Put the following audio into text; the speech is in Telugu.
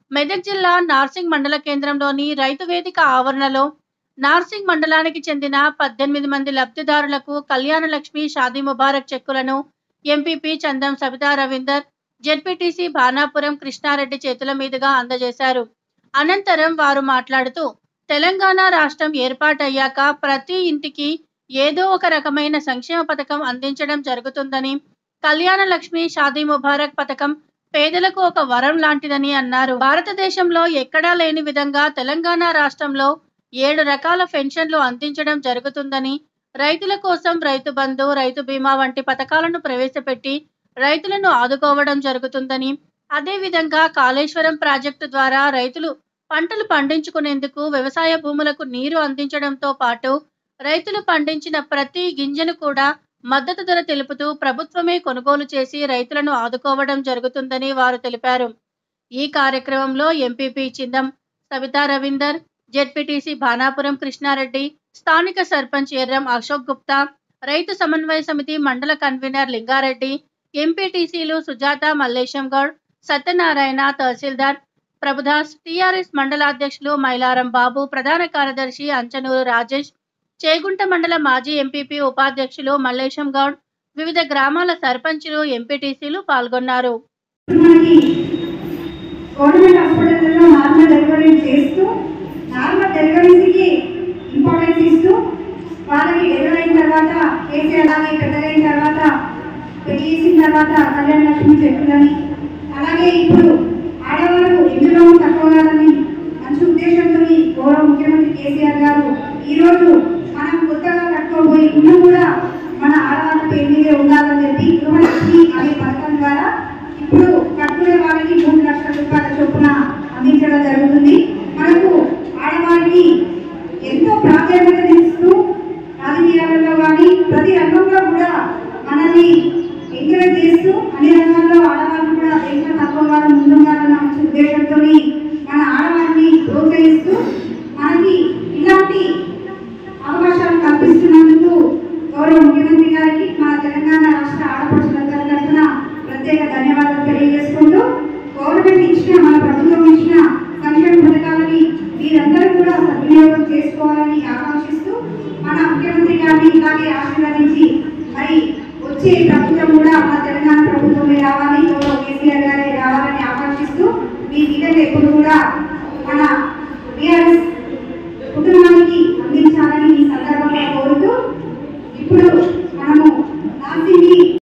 మెదక్ జిల్లా నార్సింగ్ మండల కేంద్రంలోని రైతు వేదిక ఆవరణలో నార్సింగ్ మండలానికి చెందిన పద్దెనిమిది మంది లబ్ధిదారులకు కళ్యాణ లక్ష్మి షాదీ ముబారక్ చెక్కులను ఎంపీపీ చందం సబితా రవీందర్ జెడ్పీటీసీ భానాపురం కృష్ణారెడ్డి చేతుల మీదుగా అందజేశారు అనంతరం వారు మాట్లాడుతూ తెలంగాణ రాష్ట్రం ఏర్పాటయ్యాక ప్రతి ఇంటికి ఏదో ఒక రకమైన సంక్షేమ పథకం అందించడం జరుగుతుందని కళ్యాణ లక్ష్మి షాదీ ముబారక్ పథకం పేదలకు ఒక వరం లాంటిదని అన్నారు భారతదేశంలో ఎక్కడా లేని విధంగా తెలంగాణ రాష్ట్రంలో ఏడు రకాల పెన్షన్లు అందించడం జరుగుతుందని రైతుల కోసం రైతు బంధు రైతు బీమా వంటి పథకాలను ప్రవేశపెట్టి రైతులను ఆదుకోవడం జరుగుతుందని అదేవిధంగా కాళేశ్వరం ప్రాజెక్టు ద్వారా రైతులు పంటలు పండించుకునేందుకు వ్యవసాయ భూములకు నీరు అందించడంతో పాటు రైతులు పండించిన ప్రతి గింజను కూడా మద్దతు ధర తెలుపుతూ ప్రభుత్వమే కొనుగోలు చేసి రైతులను ఆదుకోవడం జరుగుతుందని వారు తెలిపారు ఈ కార్యక్రమంలో ఎంపీపీ చిందం సవితా రవీందర్ జెడ్పీటీసీ భానాపురం కృష్ణారెడ్డి స్థానిక సర్పంచ్ ఎర్రం అశోక్ గుప్తా రైతు సమన్వయ సమితి మండల కన్వీనర్ లింగారెడ్డి ఎంపీటీసీలు సుజాత మల్లేశం గౌడ్ సత్యనారాయణ తహసీల్దార్ ప్రభుదాస్ టీఆర్ఎస్ మండలాధ్యక్షులు మైలారం బాబు ప్రధాన కార్యదర్శి అంచనూరు రాజేష్ చేగుంట మండల మాజీ ఎంపీపీ ఉపాధ్యక్షులు మల్లేశం గౌడ్ వివిధ గ్రామాల సర్పంచులు ఎంపీటీసీలు పాల్గొన్నారు మనకి గవర్నమెంట్ హాస్పిటల్లో నార్మల్ డెలివరీ చేస్తూ నార్మల్ డెలివరీస్కి ఇంపార్టెన్స్ ఇస్తూ వాళ్ళకి డెలివరీ అయిన తర్వాత కేసీఆర్ అలాగే పెద్దగైన తర్వాత పెళ్లి చేసిన తర్వాత కళ్యాణ లక్ష్మి చెక్కులని అలాగే ఇప్పుడు ఆడవాళ్ళు ఎందులో తక్కువ కాదని మంచి ఉద్దేశంతో గౌరవ ముఖ్యమంత్రి కేసీఆర్ గారు ఈరోజు మనం కొత్తగా కట్టుకోబోయే ఇల్లు కూడా మన ఆడవాళ్ళ పేరు మీదే ఉండాలని చెప్పి గృహలక్ష్మి అనే పథకం ద్వారా ఇప్పుడు కట్టుకునే వాళ్ళకి మూడు లక్షల రూపాయల చొప్పున అందించడం జరుగుతుంది మనకు ఆడవారికి ఎంతో ప్రాధాన్యత ఇస్తూ రాజకీయాలలో కానీ ప్రతి రంగంలో కూడా మనల్ని ఎంకరేజ్ చేస్తూ అన్ని రంగాల్లో ఆడవాళ్ళు కూడా దేశంలో తక్కువ వాళ్ళు ముందుండాలన్న మంచి ఉద్దేశంతో మన ఆడవారిని ప్రోత్సహిస్తూ మనకి ఇలాంటి అవకాశాలు కల్పిస్తున్నందుకు గౌరవ ముఖ్యమంత్రి గారికి మన తెలంగాణ రాష్ట్ర ఆడపడుచులందరి తరఫున ప్రత్యేక ధన్యవాదాలు తెలియజేసుకుంటూ గవర్నమెంట్ ఇచ్చిన మన ప్రభుత్వం ఇచ్చిన సంక్షేమ పథకాలని మీరందరూ కూడా సద్వినియోగం చేసుకోవాలని ఆకాంక్షిస్తూ మన ముఖ్యమంత్రి గారిని ఇలాగే ఆశీర్వాదాలు